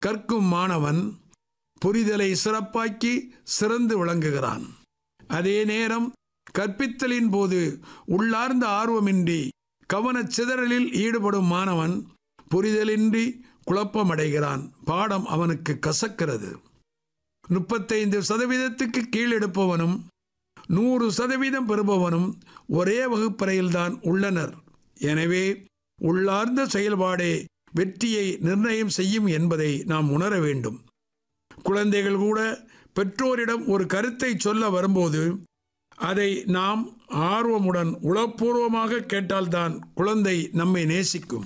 கற்கும் மாணவன் புரிதலை சிறப்பாக்கி சிறந்து விளங்குகிறான் அதே நேரம் கற்பித்தலின் போது உள்ளார்ந்த ஆர்வமின்றி கவனச் சிதறலில் ஈடுபடும் மாணவன் புரிதலின்றி குழப்பமடைகிறான் பாடம் அவனுக்கு கசக்கிறது முப்பத்தைந்து சதவீதத்துக்கு கீழ் எடுப்பவனும் நூறு சதவீதம் பெறுபவனும் ஒரே வகுப்பறையில்தான் உள்ளனர் எனவே உள்ளார்ந்த செயல்பாடே வெற்றியை நிர்ணயம் செய்யும் என்பதை நாம் உணர வேண்டும் குழந்தைகள் கூட பெற்றோரிடம் ஒரு கருத்தை சொல்ல வரும்போது அதை நாம் ஆர்வமுடன் உளப்பூர்வமாக கேட்டால்தான் குழந்தை நம்மை நேசிக்கும்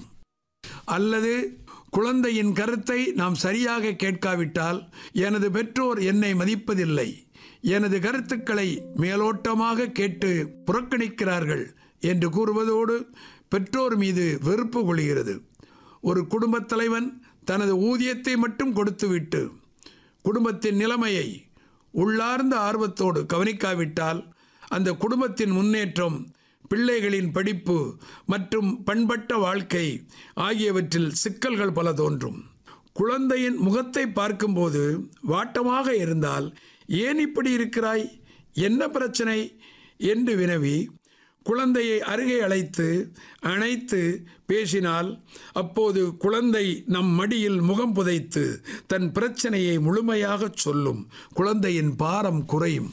அல்லது குழந்தையின் கருத்தை நாம் சரியாக கேட்காவிட்டால் எனது பெற்றோர் என்னை மதிப்பதில்லை எனது கருத்துக்களை மேலோட்டமாக கேட்டு புறக்கணிக்கிறார்கள் என்று கூறுவதோடு பெற்றோர் மீது வெறுப்பு கொள்கிறது ஒரு குடும்பத் தலைவன் தனது ஊதியத்தை மட்டும் கொடுத்துவிட்டு குடும்பத்தின் நிலைமையை உள்ளார்ந்த ஆர்வத்தோடு கவனிக்காவிட்டால் அந்த குடும்பத்தின் முன்னேற்றம் பிள்ளைகளின் படிப்பு மற்றும் பண்பட்ட வாழ்க்கை ஆகியவற்றில் சிக்கல்கள் பல தோன்றும் குழந்தையின் முகத்தை பார்க்கும்போது வாட்டமாக இருந்தால் ஏன் இப்படி இருக்கிறாய் என்ன பிரச்சனை என்று வினவி குழந்தையை அருகே அழைத்து அணைத்து பேசினால் அப்போது குழந்தை நம் மடியில் முகம் புதைத்து தன் பிரச்சனையை முழுமையாகச் சொல்லும் குழந்தையின் பாரம் குறையும்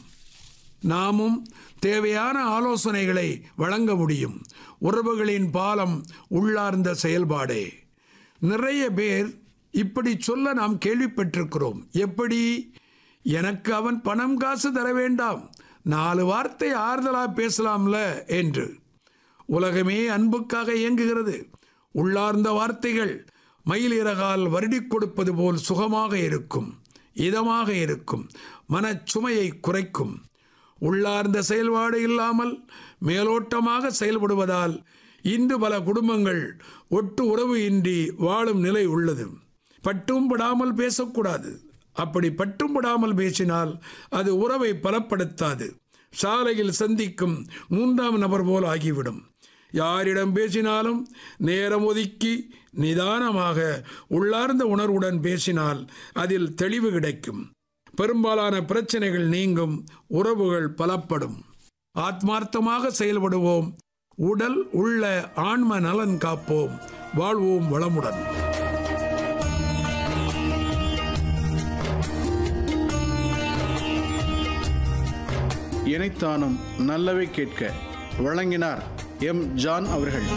நாமும் தேவையான ஆலோசனைகளை வழங்க முடியும் உறவுகளின் பாலம் உள்ளார்ந்த செயல்பாடே நிறைய பேர் இப்படி சொல்ல நாம் கேள்விப்பட்டிருக்கிறோம் எப்படி எனக்கு அவன் பணம் காசு தர வேண்டாம் நாலு வார்த்தை ஆறுதலா பேசலாம்ல என்று உலகமே அன்புக்காக இயங்குகிறது உள்ளார்ந்த வார்த்தைகள் மயில் இறகால் வருடிக் கொடுப்பது போல் சுகமாக இருக்கும் இதமாக இருக்கும் மனச்சுமையை குறைக்கும் உள்ளார்ந்த செயல்பாடு இல்லாமல் மேலோட்டமாக செயல்படுவதால் இன்று பல குடும்பங்கள் ஒட்டு உறவு இன்றி வாழும் நிலை உள்ளது பட்டும் படாமல் பேசக்கூடாது அப்படி பட்டும் படாமல் பேசினால் அது உறவை பலப்படுத்தாது சாலையில் சந்திக்கும் மூன்றாம் நபர் போல் ஆகிவிடும் யாரிடம் பேசினாலும் நேரம் ஒதுக்கி நிதானமாக உள்ளார்ந்த உணர்வுடன் பேசினால் அதில் தெளிவு கிடைக்கும் பெரும்பாலான பிரச்சனைகள் நீங்கும் உறவுகள் பலப்படும் ஆத்மார்த்தமாக செயல்படுவோம் உடல் உள்ள ஆன்ம நலன் காப்போம் வாழ்வோம் வளமுடன் இணைத்தானும் நல்லவை கேட்க வழங்கினார் எம் ஜான் அவர்கள்